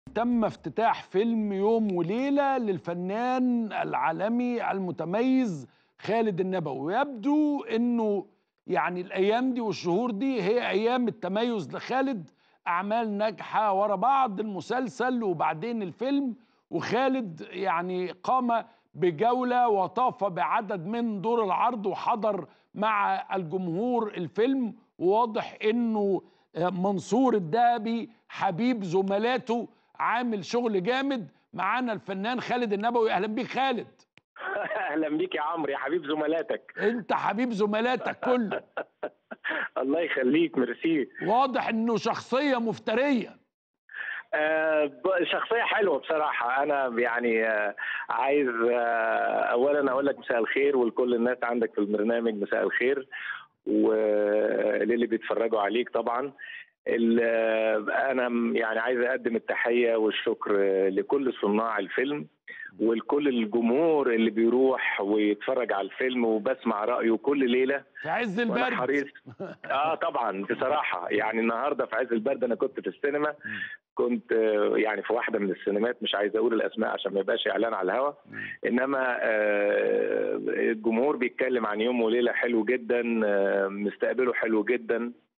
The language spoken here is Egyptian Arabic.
تم افتتاح فيلم يوم وليلة للفنان العالمي المتميز خالد النبوي ويبدو انه يعني الايام دي والشهور دي هي ايام التميز لخالد اعمال ناجحة ورا بعض المسلسل وبعدين الفيلم وخالد يعني قام بجولة وطاف بعدد من دور العرض وحضر مع الجمهور الفيلم وواضح انه منصور الدهبي حبيب زملاته عامل شغل جامد معانا الفنان خالد النبوي اهلا بيك خالد اهلا بيك يا عمرو يا حبيب زملاتك انت حبيب زملاتك كله الله يخليك ميرسي واضح انه شخصيه مفتريه آه ب- شخصية حلوة بصراحة أنا يعني آه عايز آه أولا أقول لك مساء الخير ولكل الناس عندك في البرنامج مساء الخير وللي بيتفرجوا عليك طبعا ال- آه، أنا م- يعني عايز أقدم التحية والشكر آه، لكل صناع الفيلم ولكل الجمهور اللي بيروح ويتفرج على الفيلم وبسمع رأيه كل ليلة في عز وانا البرد حريص اه طبعا بصراحه يعني النهارده في عز البرد انا كنت في السينما كنت آه، يعني في واحده من السينمات مش عايز اقول الاسماء عشان ما يبقاش اعلان على الهوا انما آه، الجمهور بيتكلم عن يوم وليله حلو جدا آه، مستقبله حلو جدا